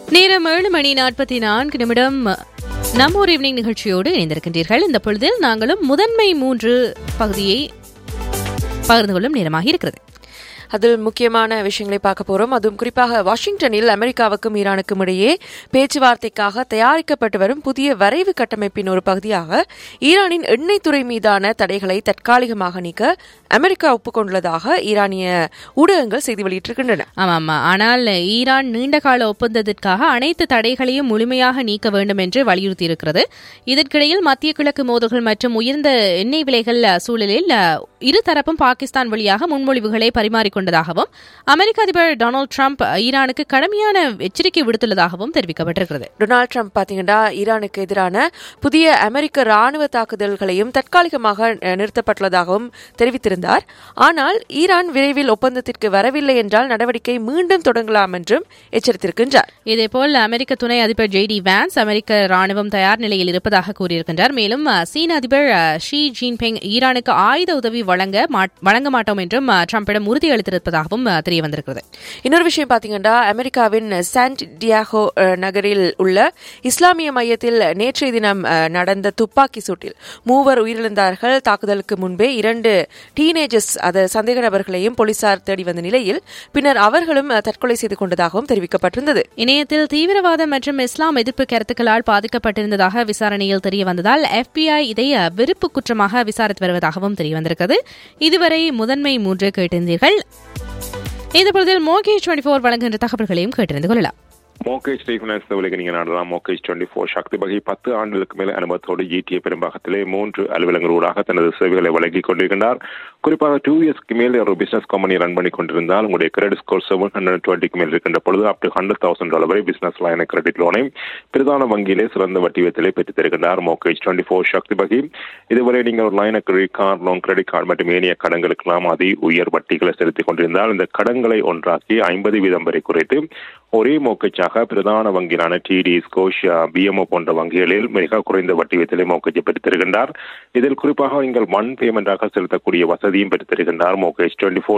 நேரம் ஏழு மணி நாற்பத்தி நான்கு நிமிடம் நம்ம ஒரு ஈவினிங் நிகழ்ச்சியோடு இணைந்திருக்கின்றீர்கள் இந்த பொழுதில் நாங்களும் முதன்மை மூன்று பகுதியை பகிர்ந்து கொள்ளும் நேரமாக இருக்கிறது அதில் முக்கியமான விஷயங்களை பார்க்க போறோம் அதுவும் குறிப்பாக வாஷிங்டனில் அமெரிக்காவுக்கும் ஈரானுக்கும் இடையே பேச்சுவார்த்தைக்காக தயாரிக்கப்பட்டு வரும் புதிய வரைவு கட்டமைப்பின் ஒரு பகுதியாக ஈரானின் எண்ணெய் துறை மீதான தடைகளை தற்காலிகமாக நீக்க அமெரிக்கா ஒப்புக்கொண்டுள்ளதாக ஈரானிய ஊடகங்கள் செய்தி வெளியிட்டிருக்கின்றன ஆமா ஆமா ஆனால் ஈரான் நீண்டகால ஒப்பந்தத்திற்காக அனைத்து தடைகளையும் முழுமையாக நீக்க வேண்டும் என்று வலியுறுத்தியிருக்கிறது இதற்கிடையில் மத்திய கிழக்கு மோதல்கள் மற்றும் உயர்ந்த எண்ணெய் விலைகள் சூழலில் இருதரப்பும் பாகிஸ்தான் வழியாக முன்மொழிவுகளை பரிமாறிக்கொண்டதாகவும் அமெரிக்க அதிபர் டொனால்டு டிரம்ப் ஈரானுக்கு கடுமையான எச்சரிக்கை விடுத்துள்ளதாகவும் தெரிவிக்கப்பட்டிருக்கிறது டொனால்டு ட்ரம்ப் பாத்தீங்கன்னா ஈரானுக்கு எதிரான புதிய அமெரிக்க ராணுவ தாக்குதல்களையும் தற்காலிகமாக அஹ், நிறுத்தப்பட்டுள்ளதாகவும் தெரிவித்திருந்தார் ஆனால் ஈரான் விரைவில் ஒப்பந்தத்திற்கு வரவில்லை என்றால் நடவடிக்கை மீண்டும் தொடங்கலாம் என்றும் எச்சரித்திருக்கின்றார் இதேபோல் அமெரிக்க துணை அதிபர் ஜே டி வேன்ஸ் அமெரிக்க ராணுவம் தயார் நிலையில் இருப்பதாக கூறியிருக்கின்றார் மேலும் அஹ், சீன அதிபர் அஹ், ஷி ஜின்பிங் ஈரானுக்கு ஆயுத உதவி வழங்க மாட்- வழங்க மாட்டோம் என்றும் அஹ், ட்ரம்பிடம் உறுதியளித்திருப்பதாகவும் அஹ், தெரிய வந்திருக்கிறது இன்னொரு விஷயம் பாத்தீங்கன்னா அமெரிக்காவின் சாண்ட் டியாகோ அஹ், நகரில் உள்ள இஸ்லாமிய மையத்தில் நேற்றைய தினம் அஹ், நடந்த துப்பாக்கி சூட்டில் மூவர் உயிரிழந்தார்கள் தாக்குதலுக்கு முன்பே இரண்டு டீனேஜர்ஸ் அது சந்தேக நபர்களையும் போலீசார் தேடி வந்த நிலையில் பின்னர் அவர்களும் அஹ், தற்கொலை செய்து கொண்டதாகவும் தெரிவிக்கப்பட்டிருந்தது இணையத்தில் தீவிரவாதம் மற்றும் இஸ்லாம் எதிர்ப்பு கருத்துக்களால் பாதிக்கப்பட்டிருந்ததாக விசாரணையில் தெரிய வந்ததால் FBI இதை அஹ், வெறுப்பு குற்றமாக விசாரித்து வருவதாகவும் தெரிய வந்திருக்கிறது இதுவரை முதன்மை மூன்று கேட்டிருந்தீர்கள் இந்த பொழுதில் மோகேஷ் டுவெண்டி ஃபோர் வழங்குகின்ற தகவல்களையும் கேட்டிருந்து கொள்ளலாம் மோகேஜ் ரீஃபினான்ஸ் விலைக்கு நீங்கள் நாடலாம் மோகேஜ் டுவெண்ட்டி ஃபோர் சக்தி வகை பத்து ஆண்டுகளுக்கு மேல் அனுபவத்தோடு ஈட்டிய பெரும்பாகத்திலே மூன்று அலுவலங்களூடாக தனது சேவைகளை வழங்கிக் கொண்டிருக்கின்றார் குறிப்பாக டூ இயர்ஸ்க்கு மேல் ஒரு பிசினஸ் கம்பெனி ரன் பண்ணி கொண்டிருந்தால் உங்களுடைய கிரெடிட் ஸ்கோர் செவன் ஹண்ட்ரட் டுவெண்ட்டிக்கு மேல் இருக்கின்ற பொழுது up to hundred thousand dollar வரை பிசினஸ் லைன கிரெடிட் லோனை பிரதான வங்கியிலே சிறந்த வட்டி வீதத்திலே பெற்றுத் தருகின்றார் மோகேஜ் டுவெண்ட்டி ஃபோர் சக்தி வகை இதுவரை நீங்கள் ஒரு line credit card loan credit card மற்றும் ஏனைய கடன்களுக்கெல்லாம் அதி உயர் வட்டிகளை செலுத்திக் கொண்டிருந்தால் இந்த கடன்களை ஒன்றாக்கி ஐம்பது வீதம் வரை குறைத்து ஒரே மோக்கச்சாக பிரதான வங்கிகளான டிடி ஸ்கோஷியா பிஎம்ஓ போன்ற வங்கிகளில் மிக குறைந்த வட்டி வீதத்திலே மோக்கச்சை பெற்றுத் தருகின்றார் இதில் குறிப்பாக நீங்கள் ஒன் பேமெண்டாக செலுத்தக்கூடிய வசதியும் பெற்றுத் தருகின்றார் மோகேஜ் டுவெண்ட்டி